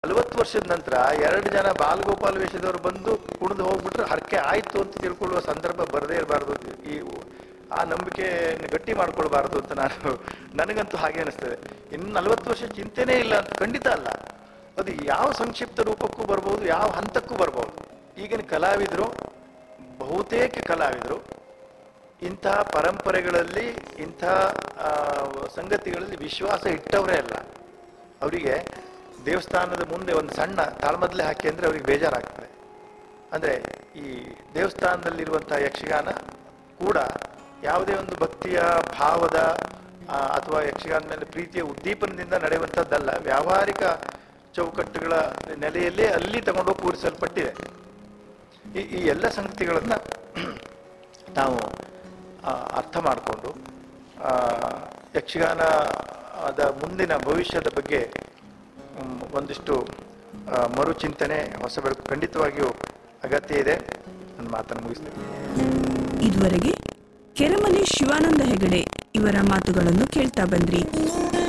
ನಲವತ್ತು ವರ್ಷದ ನಂತರ ಎರಡು ಜನ ಬಾಲಗೋಪಾಲ ವೇಷದವರು ಬಂದು ಕುಣಿದು ಹೋಗ್ಬಿಟ್ರೆ ಹರಕೆ ಆಯ್ತು ಅಂತ ತಿಳ್ಕೊಳ್ಳುವ ಸಂದರ್ಭ ಬರದೇ ಇರಬಾರ್ದು ಈ ಆ ನಂಬಿಕೆಯನ್ನು ಗಟ್ಟಿ ಮಾಡ್ಕೊಳ್ಬಾರ್ದು ಅಂತ ನಾನು ನನಗಂತೂ ಹಾಗೆ ಅನಿಸ್ತದೆ ಇನ್ನು ನಲವತ್ತು ವರ್ಷ ಚಿಂತೆನೇ ಇಲ್ಲ ಅಂತ ಖಂಡಿತ ಅಲ್ಲ ಅದು ಯಾವ ಸಂಕ್ಷಿಪ್ತ ರೂಪಕ್ಕೂ ಬರ್ಬೋದು ಯಾವ ಹಂತಕ್ಕೂ ಬರ್ಬೋದು ಈಗಿನ ಕಲಾವಿದರು ಬಹುತೇಕ ಕಲಾವಿದರು ಇಂತಹ ಪರಂಪರೆಗಳಲ್ಲಿ ಇಂತಹ ಆ, ಸಂಗತಿಗಳಲ್ಲಿ ವಿಶ್ವಾಸ ಇಟ್ಟವರೇ ಅಲ್ಲ ಅವರಿಗೆ ದೇವಸ್ಥಾನದ ಮುಂದೆ ಒಂದು ಸಣ್ಣ ತಾಳ್ಮದ್ಲೆ ಹಾಕಿ ಅಂದರೆ ಅವ್ರಿಗೆ ಬೇಜಾರಾಗ್ತದೆ ಅಂದರೆ ಈ ದೇವಸ್ಥಾನದಲ್ಲಿರುವಂತಹ ಯಕ್ಷಗಾನ ಕೂಡ ಯಾವುದೇ ಒಂದು ಭಕ್ತಿಯ ಭಾವದ ಆ, ಅಥವಾ ಯಕ್ಷಗಾನ ಮೇಲೆ ಪ್ರೀತಿಯ ಉದ್ದೀಪನದಿಂದ ನಡೆಯುವಂಥದ್ದಲ್ಲ ವ್ಯಾವಹಾರಿಕ ಚೌಕಟ್ಟುಗಳ ನೆಲೆಯಲ್ಲೇ ಅಲ್ಲಿ ತಗೊಂಡೋಗಿ ಕೂರಿಸಲ್ಪಟ್ಟಿದೆ ಈ ಈ ಎಲ್ಲ ಸಂಗತಿಗಳನ್ನು ನಾವು ಆ, ಅರ್ಥ ಮಾಡಿಕೊಂಡು ಯಕ್ಷಗಾನದ ಮುಂದಿನ ಭವಿಷ್ಯದ ಬಗ್ಗೆ ಮ್, ಒಂದಿಷ್ಟು ಆ, ಮರುಚಿಂತನೆ ಹೊಸ ಬೆಳಕು ಖಂಡಿತವಾಗಿಯೂ ಅಗತ್ಯ ಇದೆ ನನ್ನ ಮಾತನ್ನು ಮುಗಿಸ್ತೇನೆ ಇದುವರೆಗೆ ಕೆರಮನೆ ಶಿವಾನಂದ ಹೆಗಡೆ ಇವರ ಮಾತುಗಳನ್ನು ಕೇಳ್ತಾ ಬಂದ್ರಿ